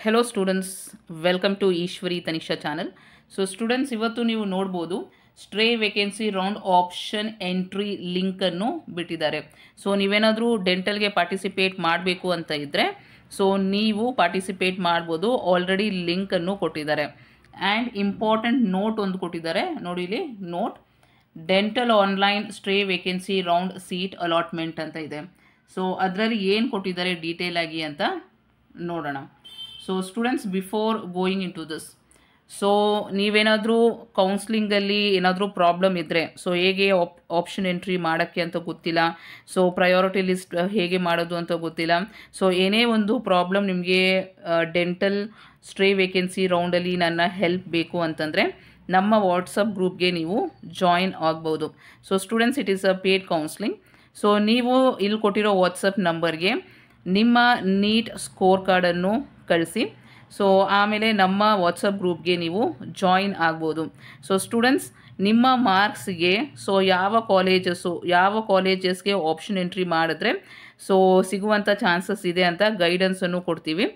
Hello students welcome to Eshwari Tanisha channel so students ಇವತ್ತು ನೀವು ನೋಡ್ಬೋದು stray vacancy round option entry ಲಿಂಕನ್ನು ಬಿಟ್ಟಿದ್ದಾರೆ ಸೊ ನೀವೇನಾದರೂ ಡೆಂಟಲ್ಗೆ ಪಾರ್ಟಿಸಿಪೇಟ್ ಮಾಡಬೇಕು ಅಂತ ಇದ್ದರೆ ಸೊ ನೀವು ಪಾರ್ಟಿಸಿಪೇಟ್ ಮಾಡ್ಬೋದು ಆಲ್ರೆಡಿ ಲಿಂಕನ್ನು ಕೊಟ್ಟಿದ್ದಾರೆ ಆ್ಯಂಡ್ ಇಂಪಾರ್ಟೆಂಟ್ ನೋಟ್ ಒಂದು ಕೊಟ್ಟಿದ್ದಾರೆ ನೋಡಿ ಇಲ್ಲಿ note dental online stray vacancy round seat allotment ಅಂತ ಇದೆ ಸೊ ಅದರಲ್ಲಿ ಏನು ಕೊಟ್ಟಿದ್ದಾರೆ ಡೀಟೇಲ್ ಆಗಿ ಅಂತ ನೋಡೋಣ so students before going into this so ನೀವೇನಾದರೂ ಕೌನ್ಸ್ಲಿಂಗಲ್ಲಿ ಏನಾದರೂ ಪ್ರಾಬ್ಲಮ್ ಇದ್ದರೆ ಸೊ ಹೇಗೆ ಆಪ್ ಆಪ್ಷನ್ ಎಂಟ್ರಿ ಮಾಡೋಕ್ಕೆ ಅಂತ ಗೊತ್ತಿಲ್ಲ ಸೊ ಪ್ರಯಾರಿಟಿ ಲಿಸ್ಟ್ ಹೇಗೆ ಮಾಡೋದು ಅಂತ ಗೊತ್ತಿಲ್ಲ ಸೊ ಏನೇ ಒಂದು ಪ್ರಾಬ್ಲಮ್ ನಿಮಗೆ ಡೆಂಟಲ್ ಸ್ಟ್ರೇ ವೇಕೆನ್ಸಿ ರೌಂಡಲ್ಲಿ ನನ್ನ ಹೆಲ್ಪ್ ಬೇಕು ಅಂತಂದರೆ ನಮ್ಮ ವಾಟ್ಸಪ್ ಗ್ರೂಪ್ಗೆ ನೀವು ಜಾಯಿನ್ ಆಗ್ಬೋದು so students it is a paid counselling so ನೀವು ಇಲ್ಲಿ ಕೊಟ್ಟಿರೋ ವಾಟ್ಸಪ್ ನಂಬರ್ಗೆ ನಿಮ್ಮ ನೀಟ್ ಸ್ಕೋರ್ ಕಾರ್ಡನ್ನು ಕಳಿಸಿ ಸೊ ಆಮೇಲೆ ನಮ್ಮ ವಾಟ್ಸಪ್ ಗ್ರೂಪ್ಗೆ ನೀವು ಜಾಯಿನ್ ಆಗ್ಬೋದು ಸೊ ಸ್ಟೂಡೆಂಟ್ಸ್ ನಿಮ್ಮ ಮಾರ್ಕ್ಸ್ಗೆ ಸೊ ಯಾವ ಕಾಲೇಜಸ್ಸು ಯಾವ ಕಾಲೇಜಸ್ಗೆ ಆಪ್ಷನ್ ಎಂಟ್ರಿ ಮಾಡಿದ್ರೆ ಸೊ ಸಿಗುವಂಥ ಚಾನ್ಸಸ್ ಇದೆ ಅಂತ ಗೈಡೆನ್ಸನ್ನು ಕೊಡ್ತೀವಿ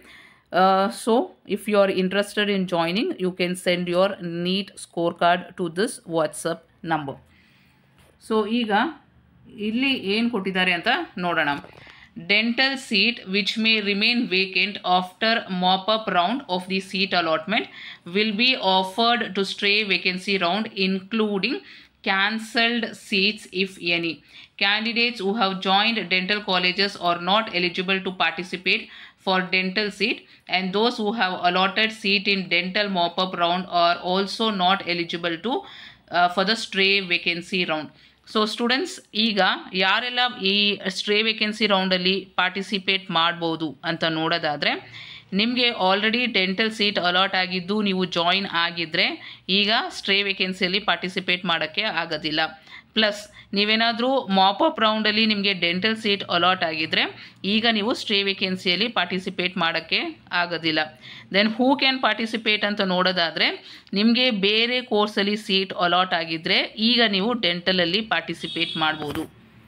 so if you are interested in joining you can send your NEET score card to this WhatsApp number so ಈಗ ಇಲ್ಲಿ ಏನು ಕೊಟ್ಟಿದ್ದಾರೆ ಅಂತ ನೋಡೋಣ dental seat which may remain vacant after mop up round of the seat allotment will be offered to stray vacancy round including cancelled seats if any. Candidates who have joined dental colleges are not eligible to participate for dental seat and those who have allotted seat in dental mop-up round are also not eligible to uh, for the stray vacancy round. So students ಈಗ ಯಾರೆಲ್ಲ ಈ stray vacancy ರೌಂಡಲ್ಲಿ participate ಮಾಡ್ಬೋದು ಅಂತ ನೋಡೋದಾದರೆ ನಿಮಗೆ already dental seat allot ಆಗಿದ್ದು ನೀವು ಜಾಯಿನ್ ಆಗಿದ್ದರೆ ಈಗ ಸ್ಟ್ರೇ ವೇಕೆನ್ಸಿಯಲ್ಲಿ ಪಾರ್ಟಿಸಿಪೇಟ್ ಮಾಡೋಕ್ಕೆ ಆಗೋದಿಲ್ಲ ಪ್ಲಸ್ ನೀವೇನಾದರೂ ಮಾಪಪ್ ರೌಂಡಲ್ಲಿ ನಿಮಗೆ ಡೆಂಟಲ್ ಸೀಟ್ ಅಲಾಟ್ ಆಗಿದ್ದರೆ ಈಗ ನೀವು ಸ್ಟ್ರೇ ವೇಕೆನ್ಸಿಯಲ್ಲಿ ಪಾರ್ಟಿಸಿಪೇಟ್ ಮಾಡೋಕ್ಕೆ ಆಗೋದಿಲ್ಲ ದೆನ್ ಹೂ ಕ್ಯಾನ್ ಪಾರ್ಟಿಸಿಪೇಟ್ ಅಂತ ನೋಡೋದಾದರೆ ನಿಮಗೆ ಬೇರೆ ಕೋರ್ಸಲ್ಲಿ ಸೀಟ್ ಅಲಾಟ್ ಆಗಿದ್ದರೆ ಈಗ ನೀವು ಡೆಂಟಲಲ್ಲಿ ಪಾರ್ಟಿಸಿಪೇಟ್ ಮಾಡ್ಬೋದು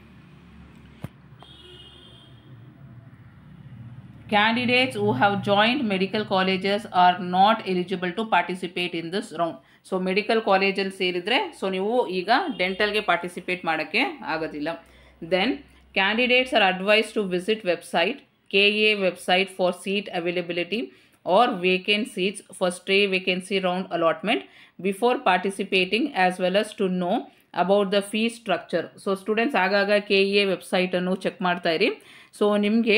candidates who have joined medical colleges are not eligible to participate in this round so medical ಕಾಲೇಜಲ್ಲಿ ಸೇರಿದರೆ ಸೊ ನೀವು ಈಗ ಡೆಂಟಲ್ಗೆ ಪಾರ್ಟಿಸಿಪೇಟ್ ಮಾಡೋಕ್ಕೆ ಆಗೋದಿಲ್ಲ then candidates are advise to visit website K A website for seat availability or vacant seats for stray vacancy round allotment before participating as well as to know about the fee structure so students ಆಗಾಗ K A ವೆಬ್ಸೈಟನ್ನು check ಮಾಡ್ತಾ ಇರಿ so ನಿಮಗೆ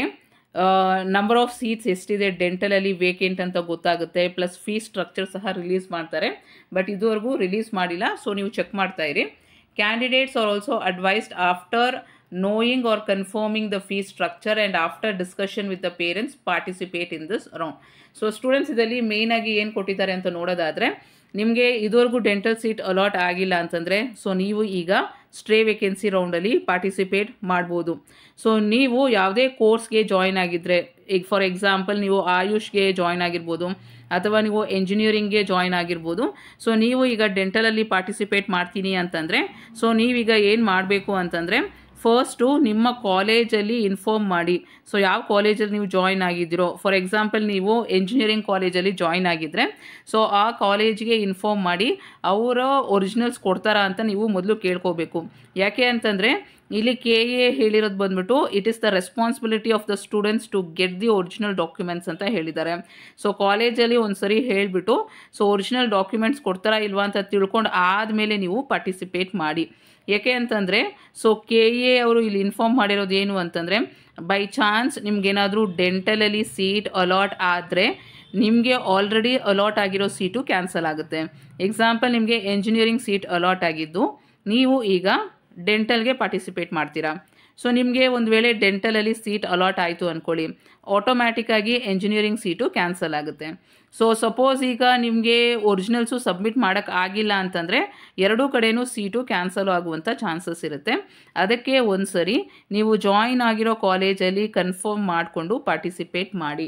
number of seats ಎಷ್ಟಿದೆ ಡೆಂಟಲಲ್ಲಿ vacant ಅಂತ ಗೊತ್ತಾಗುತ್ತೆ plus fee structure ಸಹ release ಮಾಡ್ತಾರೆ ಬಟ್ ಇದುವರೆಗೂ ರಿಲೀಸ್ ಮಾಡಿಲ್ಲ ಸೊ ನೀವು ಚೆಕ್ ಮಾಡ್ತಾ ಇರಿ candidates are also advised after knowing or confirming the fee structure and after discussion with the parents participate in this round so students ಇದರಲ್ಲಿ ಮೇಯ್ನಾಗಿ ಏನು ಕೊಟ್ಟಿದ್ದಾರೆ ಅಂತ ನೋಡೋದಾದರೆ ನಿಮಗೆ ಇದುವರೆಗೂ ಡೆಂಟಲ್ ಸೀಟ್ ಅಲಾಟ್ ಆಗಿಲ್ಲ ಅಂತಂದರೆ ಸೊ ನೀವು ಈಗ ಸ್ಟ್ರೇ ವೇಕೆನ್ಸಿ ರೌಂಡಲ್ಲಿ ಪಾರ್ಟಿಸಿಪೇಟ್ ಮಾಡ್ಬೋದು ಸೊ ನೀವು ಯಾವುದೇ ಕೋರ್ಸ್ಗೆ ಜಾಯ್ನ್ ಆಗಿದ್ದರೆ ಈಗ ಫಾರ್ ಎಕ್ಸಾಂಪಲ್ ನೀವು ಆಯುಷ್ಗೆ ಜಾಯ್ನ್ ಆಗಿರ್ಬೋದು ಅಥವಾ ನೀವು ಎಂಜಿನಿಯರಿಂಗ್ಗೆ ಜಾಯ್ನ್ ಆಗಿರ್ಬೋದು ಸೊ ನೀವು ಈಗ ಡೆಂಟಲಲ್ಲಿ ಪಾರ್ಟಿಸಿಪೇಟ್ ಮಾಡ್ತೀನಿ ಅಂತಂದರೆ ಸೊ ನೀವೀಗ ಏನು ಮಾಡಬೇಕು ಅಂತಂದರೆ ಫಸ್ಟು ನಿಮ್ಮ ಕಾಲೇಜಲ್ಲಿ ಇನ್ಫಾರ್ಮ್ ಮಾಡಿ ಸೊ ಯಾವ ಕಾಲೇಜಲ್ಲಿ ನೀವು ಜಾಯ್ನ್ ಆಗಿದ್ದೀರೋ ಫಾರ್ ಎಕ್ಸಾಂಪಲ್ ನೀವು ಎಂಜಿನಿಯರಿಂಗ್ ಕಾಲೇಜಲ್ಲಿ ಜಾಯ್ನ್ ಆಗಿದ್ದರೆ ಸೊ ಆ ಕಾಲೇಜಿಗೆ ಇನ್ಫಾರ್ಮ್ ಮಾಡಿ ಅವರ ಒರಿಜಿನಲ್ಸ್ ಕೊಡ್ತಾರಾ ಅಂತ ನೀವು ಮೊದಲು ಕೇಳ್ಕೋಬೇಕು ಯಾಕೆ ಅಂತಂದರೆ ಇಲ್ಲಿ ಕೆ ಎ ಹೇಳಿರೋದು ಬಂದ್ಬಿಟ್ಟು it is the responsibility of the students to get the original documents ಅಂತ ಹೇಳಿದ್ದಾರೆ ಸೊ ಕಾಲೇಜಲ್ಲಿ ಒಂದು ಸರಿ ಹೇಳಿಬಿಟ್ಟು ಸೊ ಒರಿಜಿನಲ್ ಡಾಕ್ಯುಮೆಂಟ್ಸ್ ಕೊಡ್ತಾರಾ ಇಲ್ವಾ ಅಂತ ತಿಳ್ಕೊಂಡು ಆದಮೇಲೆ ನೀವು ಪಾರ್ಟಿಸಿಪೇಟ್ ಮಾಡಿ ಯಾಕೆ ಅಂತಂದರೆ ಸೊ ಕೆ ಎ ಅವರು ಇಲ್ಲಿ ಇನ್ಫಾರ್ಮ್ ಮಾಡಿರೋದು ಏನು ಅಂತಂದರೆ ಬೈ ಚಾನ್ಸ್ ನಿಮ್ಗೇನಾದರೂ ಡೆಂಟಲಲ್ಲಿ ಸೀಟ್ ಅಲಾಟ್ ಆದರೆ ನಿಮಗೆ ಆಲ್ರೆಡಿ ಅಲಾಟ್ ಆಗಿರೋ ಸೀಟು ಕ್ಯಾನ್ಸಲ್ ಆಗುತ್ತೆ ಎಕ್ಸಾಂಪಲ್ ನಿಮಗೆ ಎಂಜಿನಿಯರಿಂಗ್ ಸೀಟ್ ಅಲಾಟ್ ಆಗಿದ್ದು ನೀವು ಈಗ ಡೆಂಟಲ್ಗೆ ಪಾರ್ಟಿಸಿಪೇಟ್ ಮಾಡ್ತೀರಾ ಸೊ ನಿಮಗೆ ಒಂದು ವೇಳೆ ಡೆಂಟಲಲ್ಲಿ ಸೀಟ್ ಅಲಾಟ್ ಆಯಿತು ಅಂದ್ಕೊಳ್ಳಿ ಆಟೋಮ್ಯಾಟಿಕ್ಕಾಗಿ ಎಂಜಿನಿಯರಿಂಗ್ ಸೀಟು ಕ್ಯಾನ್ಸಲ್ ಆಗುತ್ತೆ ಸೊ ಸಪೋಸ್ ಈಗ ನಿಮಗೆ ಒರಿಜಿನಲ್ಸು ಸಬ್ಮಿಟ್ ಮಾಡೋಕ್ಕೆ ಆಗಿಲ್ಲ ಅಂತಂದರೆ ಎರಡೂ ಕಡೆಯೂ ಸೀಟು ಕ್ಯಾನ್ಸಲ್ ಆಗುವಂಥ ಚಾನ್ಸಸ್ ಇರುತ್ತೆ ಅದಕ್ಕೆ ಒಂದು ಸರಿ ನೀವು ಜಾಯಿನ್ ಆಗಿರೋ ಕಾಲೇಜಲ್ಲಿ ಕನ್ಫರ್ಮ್ ಮಾಡಿಕೊಂಡು ಪಾರ್ಟಿಸಿಪೇಟ್ ಮಾಡಿ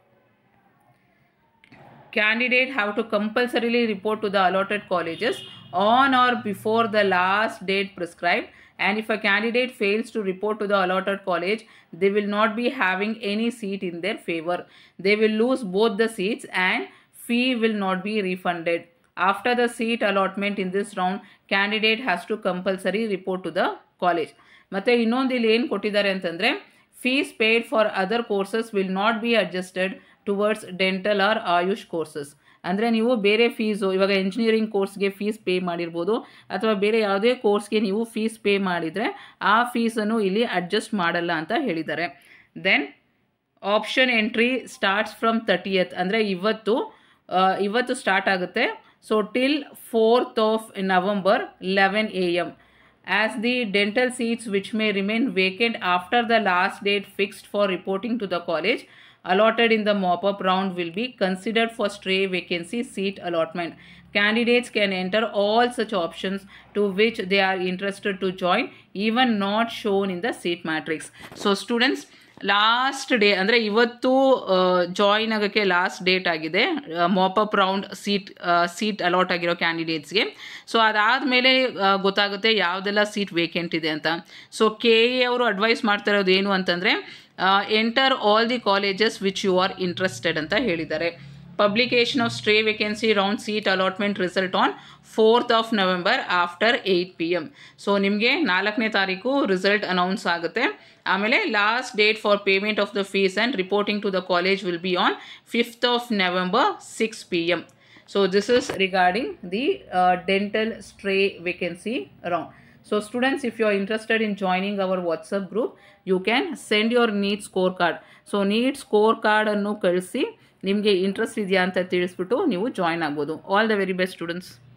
candidate have to compulsorily report to the allotted colleges on or before the last date prescribed and if a candidate fails to report to the allotted college they will not be having any seat in their favor they will lose both the seats and fee will not be refunded after the seat allotment in this round candidate has to compulsory report to the college ಮತ್ತು ಇನ್ನೊಂದು ಇಲ್ಲಿ ಏನು ಕೊಟ್ಟಿದ್ದಾರೆ ಅಂತಂದರೆ fees paid for other courses will not be adjusted towards dental or AYUSH courses ಅಂದರೆ ನೀವು ಬೇರೆ fees ಇವಾಗ ಇಂಜಿನಿಯರಿಂಗ್ ಕೋರ್ಸ್ಗೆ ಫೀಸ್ ಪೇ ಮಾಡಿರ್ಬೋದು ಅಥವಾ ಬೇರೆ ಯಾವುದೇ ಕೋರ್ಸ್ಗೆ ನೀವು ಫೀಸ್ ಪೇ ಮಾಡಿದರೆ ಆ ಫೀಸನ್ನು ಇಲ್ಲಿ ಅಡ್ಜಸ್ಟ್ ಮಾಡಲ್ಲ ಅಂತ ಹೇಳಿದ್ದಾರೆ then option entry starts from thirtieth ಅಂದರೆ ಇವತ್ತು ಆ, ಇವತ್ತು ಸ್ಟಾರ್ಟ್ ಆಗುತ್ತೆ so till fourth of November eleven A M as the dental seats which may remain vacant after the last date fixed for reporting to the college allotted in the mop-up round will be considered for stray vacancy seat allotment. Candidates can enter all such options to which they are interested to join, even not shown in the seat matrix. So students, last day ಅಂದರೆ ಇವತ್ತು join ಆಗೋಕ್ಕೆ last date ಆಗಿದೆ mop up round seat seat allot ಆಗಿರೋ ಕ್ಯಾಂಡಿಡೇಟ್ಸ್ಗೆ so ಅದಾದಮೇಲೆ ಗೊತ್ತಾಗುತ್ತೆ ಯಾವುದೆಲ್ಲ seat vacant ಇದೆ ಅಂತ ಸೊ ಕೆ ಎ ಅವರು ಅಡ್ವೈಸ್ ಮಾಡ್ತಾ ಇರೋದು ಏನು ಅಂತಂದರೆ enter all the colleges which you are interested ಅಂತ ಹೇಳಿದ್ದಾರೆ publication of stray vacancy round seat allotment result on fourth of November after eight P M so ನಿಮಗೆ ನಾಲ್ಕನೇ ತಾರೀಕು ರಿಸಲ್ಟ್ ಅನೌನ್ಸ್ ಆಗುತ್ತೆ ಆಮೇಲೆ last date for payment of the fees and reporting to the college will be on fifth of November six P M so this is regarding the dental stray vacancy round So students, if you are interested in joining our WhatsApp group, you can send your NEET scorecard. So NEET score ಕಾರ್ಡನ್ನು ಕಳಿಸಿ ನಿಮಗೆ interest ಇದೆಯಾ ಅಂತ ತಿಳಿಸ್ಬಿಟ್ಟು ನೀವು join ಆಗ್ಬೋದು all the very best students